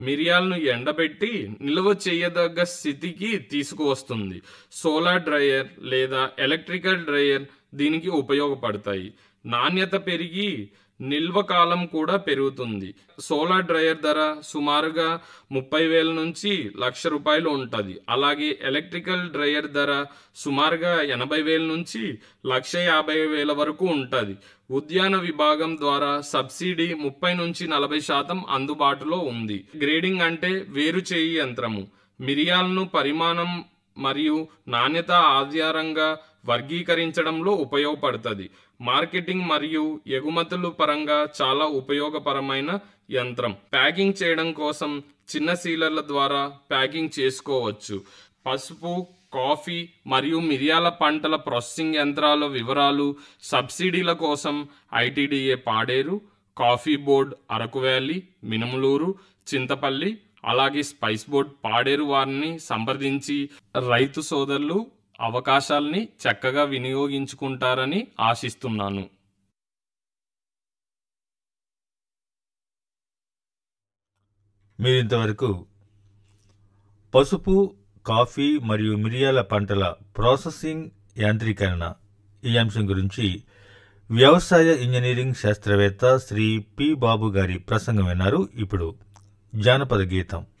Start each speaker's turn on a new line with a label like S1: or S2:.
S1: మిరియాలను ఎండబెట్టి నిల్వ చేయదగ్గ స్థితికి తీసుకువస్తుంది సోలార్ డ్రయర్ లేదా ఎలక్ట్రికల్ డ్రయర్ దీనికి ఉపయోగపడతాయి నాణ్యత పెరిగి నిల్వ కాలం కూడా పెరుగుతుంది సోలార్ డ్రయర్ ధర సుమారుగా ముప్పై వేల నుంచి లక్ష రూపాయలు ఉంటుంది అలాగే ఎలక్ట్రికల్ డ్రయర్ ధర సుమారుగా ఎనభై వేల నుంచి లక్ష యాభై వేల వరకు ఉంటుంది ఉద్యాన విభాగం ద్వారా సబ్సిడీ ముప్పై నుంచి నలభై శాతం అందుబాటులో ఉంది గ్రేడింగ్ అంటే వేరు చేయి యంత్రము మిరియాలను పరిమాణం మరియు నాణ్యత ఆధారంగా వర్గీకరించడంలో ఉపయోగపడుతుంది మార్కెటింగ్ మరియు ఎగుమతులు పరంగా చాలా ఉపయోగపరమైన యంత్రం ప్యాకింగ్ చేయడం కోసం చిన్న సీలర్ల ద్వారా ప్యాకింగ్ చేసుకోవచ్చు పసుపు కాఫీ మరియు మిరియాల పంటల ప్రాసెసింగ్ యంత్రాల వివరాలు సబ్సిడీల కోసం ITDA Paderu coffee board Araku valley Minumuluru Chintapalli అలాగే స్పైస్ బోర్డ్ పాడేరు వారిని సంప్రదించి రైతు సోదరులు అవకాశాల్ని చక్కగా వినియోగించుకుంటారని ఆశిస్తున్నాను
S2: మీరు ఇంతవరకు పసుపు కాఫీ మరియు మిరియాల పంటల ప్రాసెసింగ్ యాంత్రీకరణ ఈ అంశం గురించి వ్యవసాయ ఇంజనీరింగ్ శాస్త్రవేత్త శ్రీ పి బాబు గారి ప్రసంగం విన్నారు ఇప్పుడు జానపద గీతం